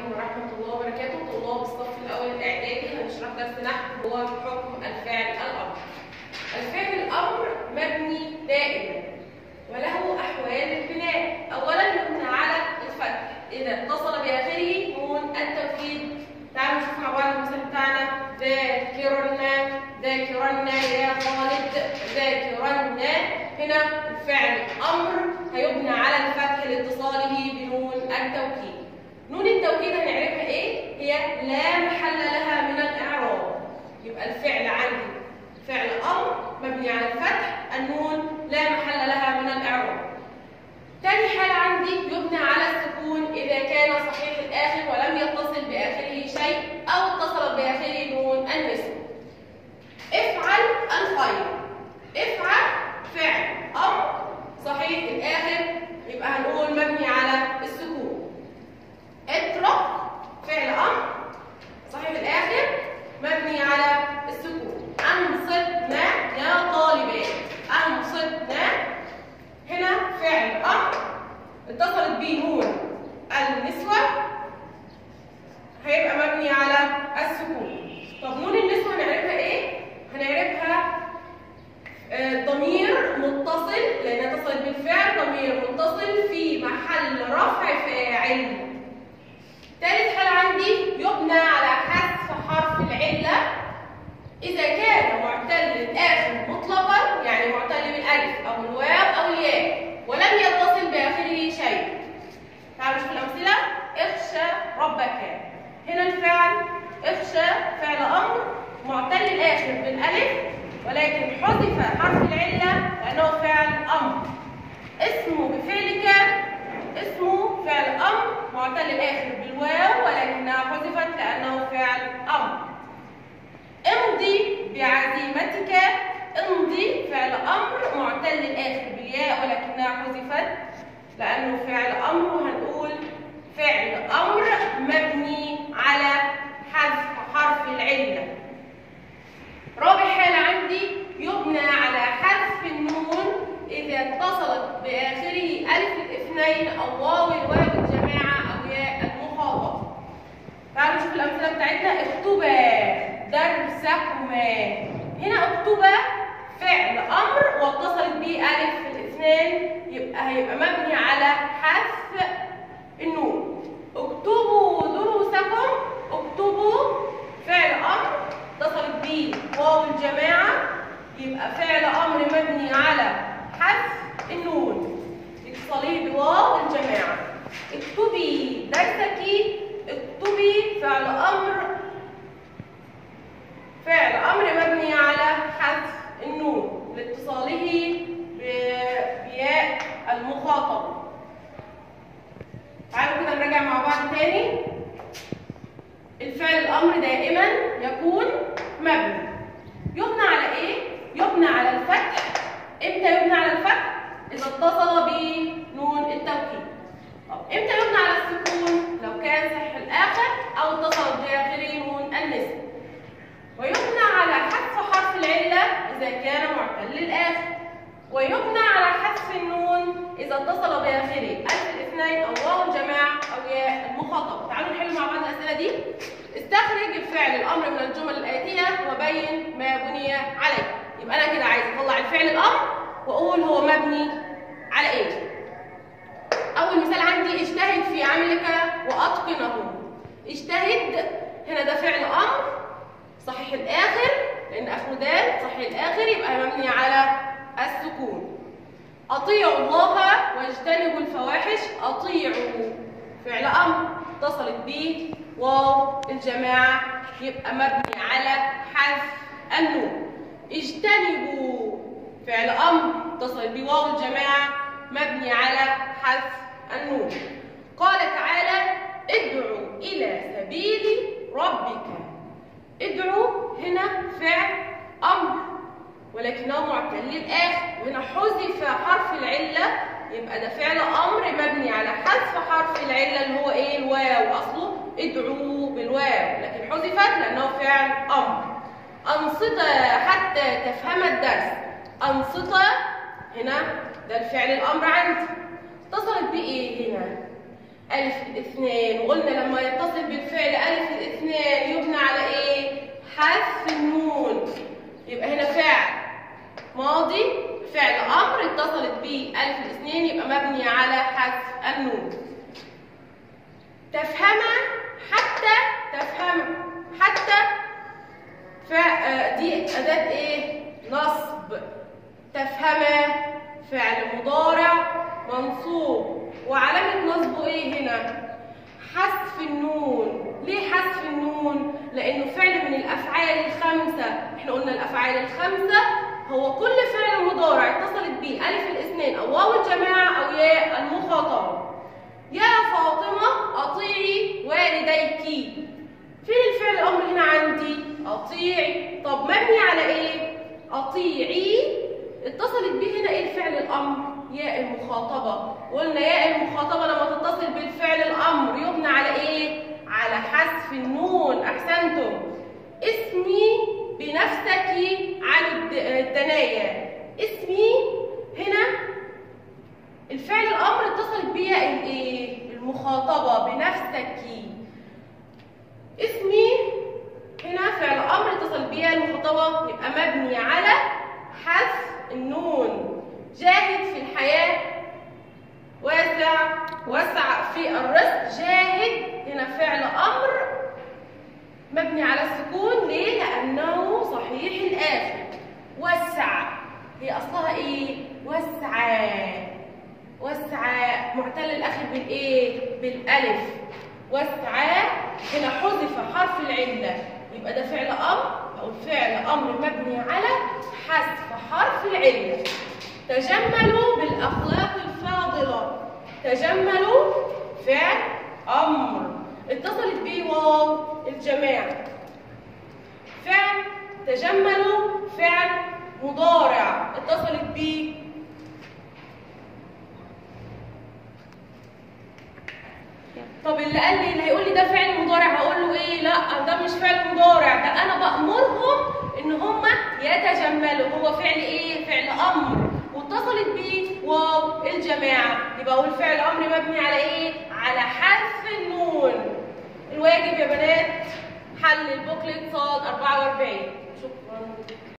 عليكم ورحمة الله وبركاته طلاب الصف الأول الإعدادي هنشرح درس نحو هو حكم الفعل الأمر. الفعل الأمر مبني دائما وله أحوال البناء أولا يبنى على الفتح إذا اتصل بآخره نون التوكيد تعالوا نشوف مع بعض المثال بتاعنا ذاكرنا ذاكرنا يا خالد ذاكرنا هنا الفعل أمر هيبنى على الفتح لاتصاله بنون التوكيد نون التوكيد هنعرفها ايه؟ هي لا محل لها من الإعراب يبقى الفعل عندي فعل أمر مبني على الفتح النون لا محل لها من الإعراب تاني حالة عندي يبنى على السكون إذا كان صحيح الآخر ولم يتصل بآخره شيء أو اتصل بآخره نون النسب افعل الخير افعل فعل أمر صحيح الآخر يبقى هنقول مبني على السكون اترك فعل أمر صحيح الآخر مبني على السكون أنصتنا يا طالبات أنصتنا هنا فعل أمر اتصلت به نون النسوة هيبقى مبني على السكون طب نون النسوة هنعرفها ايه؟ هنعرفها آه، ضمير متصل لأنها اتصلت بالفعل ضمير متصل في محل رفع فاعل ثالث حالة عندي يبنى على حذف حرف العلة إذا كان معتل الآخر مطلقا يعني معتل بالألف أو الواو أو الياء ولم يتصل بآخره شيء تعالوا نشوف الأمثلة اخشى ربك هنا الفعل اخشى فعل أمر معتل الآخر بالألف ولكن حذف حرف العلة لأنه فعل أمر اسمه بفعلك اسمه فعل أمر معتل الآخر بالواو ولكنها حذفت لأنه فعل أمر امضي بعزيمتك امضي فعل أمر معتل الآخر بالياء ولكنها حذفت لأنه فعل أمر وهنقول فعل أمر مبني على حذف حرف العلة رابع حالة عندي يبنى على حذف النون إذا اتصلت بآخره ألف الاثنين أو واو الواو الجماعة أو ياء المخاطب تعالوا نشوف الأمثلة بتاعتنا اكتبا درسكما هنا اكتبا فعل أمر واتصلت به ألف الاثنين يبقى هيبقى مبني على حذف النون اكتبوا دروسكم اكتبوا فعل أمر اتصلت به واو الجماعة يبقى فعل أمر مبني على حذف النون اتصاليه بواو الجماعة اكتبي درسك اكتبي فعل أمر فعل أمر مبني على حذف النون لاتصاله بياء المخاطب تعالوا كده نراجع مع بعض تاني الفعل الأمر دائما يكون مبني يبنى على إيه؟ يبنى على الفتح إمتى يبنى على الفتح؟ إذا اتصل بنون التوكيد طب إمتى يبنى على السكون؟ لو كان صحيح الآخر أو اتصل بآخره نون النسب ويبنى على حذف حرف العلة إذا كان معتل الآخر ويبنى على حذف النون إذا اتصل بآخره ألف الاثنين أو واو الجماعة أو ياء المخاطب تعالوا نحل مع بعض الأسئلة دي استخرج الفعل الأمر من الجمل الآتية وبين ما بني عليه يبقى أنا كده عايز أطلع الفعل الأمر وأقول هو مبني على إيه أول مثال عندي اجتهد في عملك وأتقنه اجتهد هنا ده فعل أمر صحيح الآخر لأن آخره دال صحيح الآخر يبقى مبني على السكون أطيعوا الله واجتنبوا الفواحش أطيعوا فعل أمر اتصلت به واو الجماعة يبقى مبني على حذف النون اجتنبوا فعل أمر اتصلت به واو الجماعة مبني على حذف النون قال تعالى ادعوا إلى سبيل ربك ادعوا هنا فعل أمر ولكنه معتل الآخر وهنا حذف حرف العلة يبقى ده فعل أمر مبني على حذف حرف العلة اللي هو إيه الواو أصله ادعوا بالواو لكن حذفت لأنه فعل أمر أنصت حتى تفهم الدرس أنصت هنا ده الفعل الأمر عندي اتصلت بإيه هنا ألف الاثنين وقلنا لما يتصل بالفعل ألف الاثنين يبنى على إيه؟ حذف النون يبقى هنا فعل ماضي فعل أمر اتصلت به ألف الاثنين يبقى مبني على حذف النون تفهم حتى تفهم حتى فع- دي أداة إيه؟ نصب تفهم فعل مضارع منصوب وعلامة نصبه إيه هنا؟ حذف النون ليه حذف النون؟ لأنه فعل من الأفعال الخمسة احنا قلنا الأفعال الخمسة هو كل فعل مضارع اتصلت به ألف الاثنين أو واو الجماعة أو ياء المخاطبة يا فاطمة أطيعي والديك فين الفعل الأمر هنا عندي؟ أطيعي طب مبني على إيه؟ أطيعي اتصلت به هنا إيه الفعل الأمر؟ ياء المخاطبة قلنا ياء المخاطبة لما تتصل بالفعل الأمر يبنى على إيه؟ على حذف النون أحسنتم اسمي بنفسك عن الد- الدنايا اسمي هنا الفعل الامر اتصلت بيها الايه المخاطبه بنفسك اسمي هنا فعل امر اتصل بيها المخاطبه يبقى مبني على حذف النون جاهد في الحياه واسع وسع في الرزق جاهد هنا فعل امر مبني على السكون ليه لانه صحيح الاخر وسع هي اصلها ايه وسعى وسعى معتل الاخر بالايه بالالف وسعى هنا حذف حرف العله يبقى ده فعل امر او فعل امر مبني على حذف حرف العله تجملوا بالاخلاق الفاضله تجملوا فعل امر اتصلت به واو الجماعه فعل تجملوا فعل مضارع اتصلت به طب اللي قال لي اللي هيقول لي ده فعل مضارع هقول له ايه لا ده مش فعل مضارع ده انا بامرهم ان هم يتجملوا هو فعل ايه فعل امر واتصلت بيه واو الجماعه يبقى اقول فعل امر مبني على ايه على حذف النون الواجب يا بنات حل البوكلت صاد 44 شكرا